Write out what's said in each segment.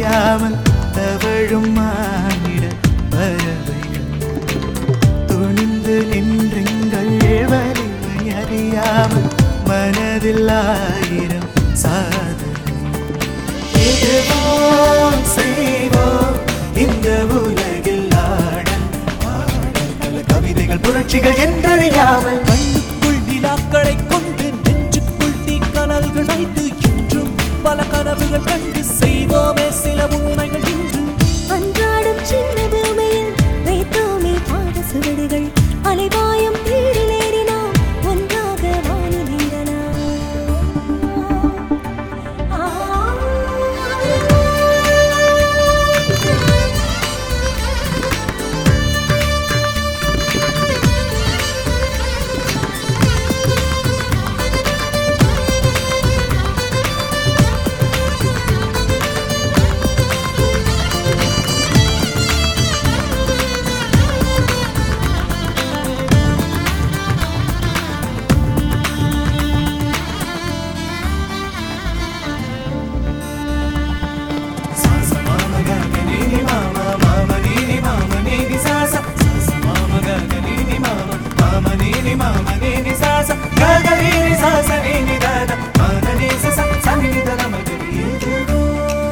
அறியாமல் தவழும் மானிட பறவைகள் துணிந்து நின்றுங்கள் வலிமை அறியாமல் மனதில் ஆயிரம் சாதனை எதுவோம் செய்வோம் இந்த உலகில் ஆடல் பாடல் பல கவிதைகள் புரட்சிகள் என்றறியாமல் கண்ணுக்குள் நிலாக்களை கொண்டு நெஞ்சுக்குள் தீ கனல்கள் வைத்து இன்றும் பல கனவுகள் கண்டு செய்வோமே சில உண்மைகள் இன்று அன்றாடம் சின்ன பூமியில் வைத்தோமே பாத சுவடுகள் அலைபாயம் தேரிலேறி நாம் ஒன்றாக வானில் சாச மாம கக நீனி மாம மாம நீனி மாம நீனி சாச சாச மாம கக நீனி மாம மாம நீனி மாம நீனி சாச கக நீனி சாச நீனி தத மன நீ சச சனி தத மகரி எதுவோ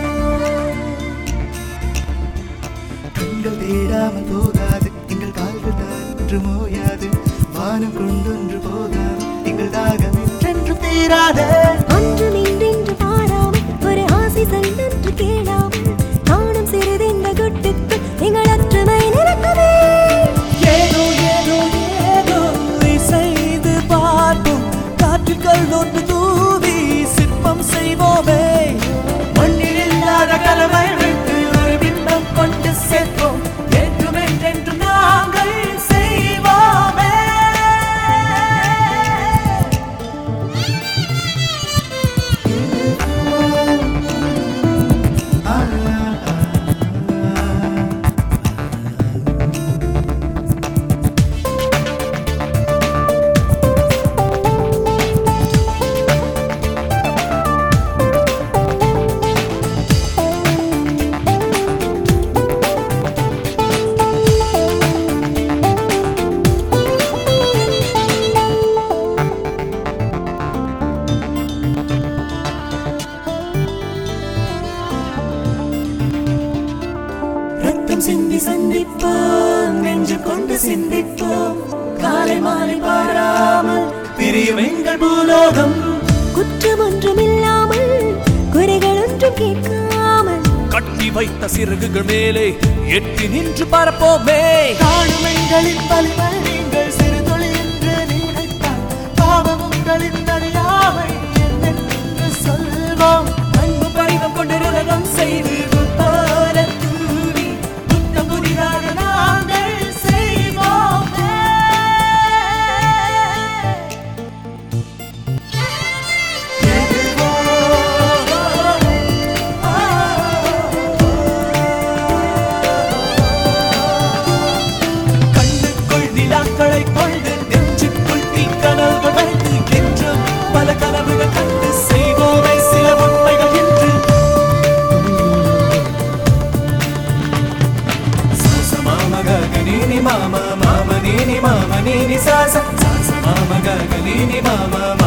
கண்கள் தேடாமல் போகாது எங்கள் கால்கள் தான் என்று மோயாது வானம் கொண்டொன்று போகாது எங்கள் தாகம் என்றென்று தீராது அன்றும் இன்றென்று பாராமல் ஒரு ஆசை சந்தன்று கேளாமல் நானும் சிறிதெந்த குட்டுக்குள் எங்கள் அற்றுமை நிரப்பவே ஏதோ ஏதோ ஏதோ இசைந்து பார்ப்போம் காற்றுக்கள் ஒன்று தூவி சிற்பம் செய்வோமே மண்ணில் இல்லாத கலவை வைத்து ஒரு பிம்பம் கொண்டு சேர்ப்போம் என்றும் என்றென்றும் நாங்கள் செய்வோமே ரத்தம் சிந்தி சந்திப்போம் நெஞ்சு கொண்டு சிந்திப்போம் காலை மாலை பாராமல் பிரியும் எங்கள் பூலோகம் குற்றம் ஒன்றுமில்லாமல் குறைகள் ஒன்றும் கேட்காமல் கட்டி வைத்த சிறகுகள் மேலே எட்டி நின்று பரப்போமே காணும் எங்களின் வலிமை நீங்கள் சிறு துளி என்று நினைத்தால் பாவம் உங்களின் அறியாமை என்னென்று சொல்வோம் அன்பு பரிவம் கொண்டு உலகம் செய்து போல தூவி புத்தம் புதிதாக நாங்கள் செய்வோமே கண்ணுக்குள் நிலாக்களை கொண்டு நெஞ்சுக்குள் தீ கனவுகள் வைத்து என்றும் பல கனவுகள் கண்டு செய்வோமே சில உண்மைகள் என்று சாச மாம கக நீனி மாம மாம நீனி மாம நீனி சாச சாச மாம கக நீனி மாம